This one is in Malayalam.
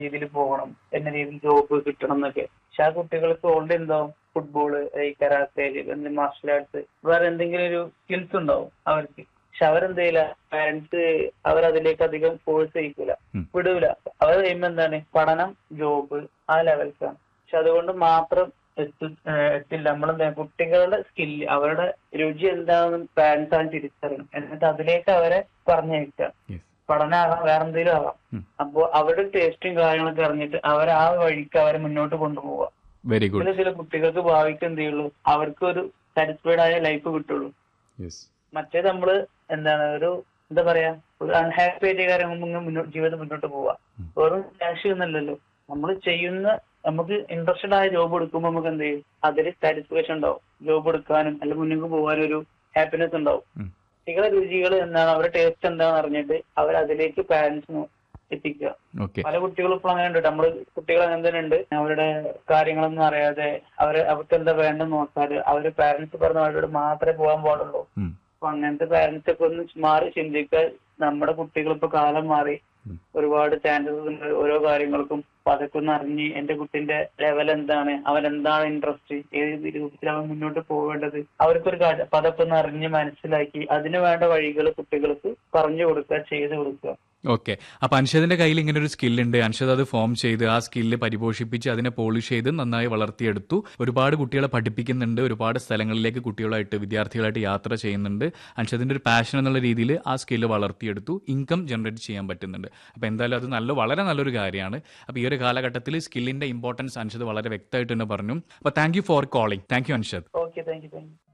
രീതിയിൽ പോകണം എന്ന രീതിയിൽ ജോബ് കിട്ടണം എന്നൊക്കെ പക്ഷെ ആ കുട്ടികൾക്ക് ഓൾറെഡി എന്താവും ഫുട്ബോള് ഈ കരാത്തെ മാർഷൽ ആർട്സ് വേറെ എന്തെങ്കിലും ഒരു സ്കിൽസ് ഉണ്ടാവും അവർക്ക് പക്ഷെ അവരെന്ത് ചെയ്യില്ല പാരന്റ്സ് അവരതിലേക്ക് അധികം ഫോഴ്സ് ചെയ്യിക്കൂല ഉം. വിടൂല അവർ കഴിയുമ്പോ എന്താണ് പഠനം ജോബ് ആ ലെവൽക്കാണ് പക്ഷെ അതുകൊണ്ട് മാത്രം എത്തി ഏഹ് എത്തില്ല നമ്മളെന്താ കുട്ടികളുടെ സ്കില്ല് അവരുടെ രുചി എന്താണെന്ന് പാരന്റ്സ് ആണ് തിരിച്ചറിയണം എന്നിട്ട് അതിലേക്ക് അവരെ പറഞ്ഞയക്കുക യെസ് പഠനമാകാം വേറെ എന്തെങ്കിലും ആകാം ഉം. അപ്പോ അവരുടെ ടേസ്റ്റും കാര്യങ്ങളൊക്കെ അറിഞ്ഞിട്ട് അവർ ആ വഴിക്ക് അവരെ മുന്നോട്ട് കൊണ്ടുപോവുക വെരി ഗുഡ് ചില ചില കുട്ടികൾക്ക് ഭാവിക്ക് എന്ത് ചെയ്യുള്ളൂ അവർക്ക് ഒരു സാറ്റിസ്ഫൈഡ് ആയ ലൈഫ് കിട്ടുള്ളൂ യെസ് മറ്റേത് നമ്മള് എന്താണ് ഒരു എന്താ പറയാ ഒരു അൺഹാപ്പി ആയിട്ട് കാര്യം മുന്നോട്ട് ജീവിതം മുന്നോട്ട് പോവാ ഉം. വെറും ക്യാഷ് എന്നല്ലല്ലോ നമ്മൾ ചെയ്യുന്ന നമുക്ക് ഇൻട്രസ്റ്റഡ് ആയ ജോബ് എടുക്കുമ്പോൾ നമുക്ക് എന്ത് ചെയ്യും അതിൽ സാറ്റിസ്ഫാക്ഷൻ ഉണ്ടാവും ജോബ് എടുക്കാനും അല്ലെങ്കിൽ മുന്നോട്ട് പോകാനും ഒരു ഹാപ്പിനെസ് ഉണ്ടാവും ഉം. കുട്ടികളെ രുചികൾ എന്താണ് അവരുടെ ടേസ്റ്റ് എന്താണെന്ന് അറിഞ്ഞിട്ട് അവർ അതിലേക്ക് പാരന്റ്സ് എത്തിക്കുക ഓക്കെ പല കുട്ടികളും ഇപ്പോൾ അങ്ങനെ ഉണ്ട് നമ്മള് കുട്ടികൾ അങ്ങനെ തന്നെ ഉണ്ട് അവരുടെ കാര്യങ്ങളൊന്നും അറിയാതെ അവര് അവർക്ക് എന്താ വേണ്ടെന്ന് നോക്കാതെ അവര് പാരന്റ്സ് പറഞ്ഞ അവരോട് മാത്രമേ പോകാൻ പാടുള്ളൂ ഉം. അപ്പൊ അങ്ങനത്തെ പാരന്റ്സ് ഒക്കെ ഒന്ന് മാറി ചിന്തിക്കാൻ നമ്മുടെ കുട്ടികൾ ഇപ്പൊ കാലം മാറി ഉം. ഒരുപാട് ചാൻസസ് ഉണ്ട് ഓരോ കാര്യങ്ങൾക്കും അപ്പൊ അതൊക്കെ ഒന്ന് അറിഞ്ഞ് എന്റെ കുട്ടിന്റെ ലെവൽ എന്താണ് അവൻ എന്താണ് ഇൻട്രസ്റ്റ് ഏത് രൂപത്തിൽ അവൻ മുന്നോട്ട് പോകേണ്ടത് അവർക്കൊരു കാര്യം അപ്പൊ അതൊക്കെ ഒന്ന് അറിഞ്ഞ് മനസ്സിലാക്കി അതിന് വേണ്ട വഴികൾ കുട്ടികൾക്ക് പറഞ്ഞു കൊടുക്കുക ചെയ്തു കൊടുക്കുക ഓക്കെ അപ്പൊ അൻഷദിന്റെ കയ്യിൽ ഇങ്ങനെ ഒരു സ്കില്ലുണ്ട് അൻഷദ് അത് ഫോം ചെയ്ത് ആ സ്കില്ല് പരിപോഷിപ്പിച്ച് അതിനെ പോളിഷ് ചെയ്ത് നന്നായി വളർത്തിയെടുത്തു ഒരുപാട് കുട്ടികളെ പഠിപ്പിക്കുന്നുണ്ട് ഒരുപാട് സ്ഥലങ്ങളിലേക്ക് കുട്ടികളായിട്ട് വിദ്യാർത്ഥികളായിട്ട് യാത്ര ചെയ്യുന്നുണ്ട് അൻഷദിന്റെ ഒരു പാഷൻ എന്നുള്ള രീതിയിൽ ആ സ്കില്ല് വളർത്തിയെടുത്തു ഇൻകം ജനറേറ്റ് ചെയ്യാൻ പറ്റുന്നുണ്ട് അപ്പൊ എന്തായാലും അത് നല്ല വളരെ നല്ലൊരു കാര്യമാണ് അപ്പൊ ഈ ഒരു കാലഘട്ടത്തിൽ സ്കില്ലിന്റെ ഇമ്പോർട്ടൻസ് അൻഷദ് വളരെ വ്യക്തമായിട്ട് തന്നെ പറഞ്ഞു അപ്പൊ thank you for calling thank you Anshad okay thank you thank U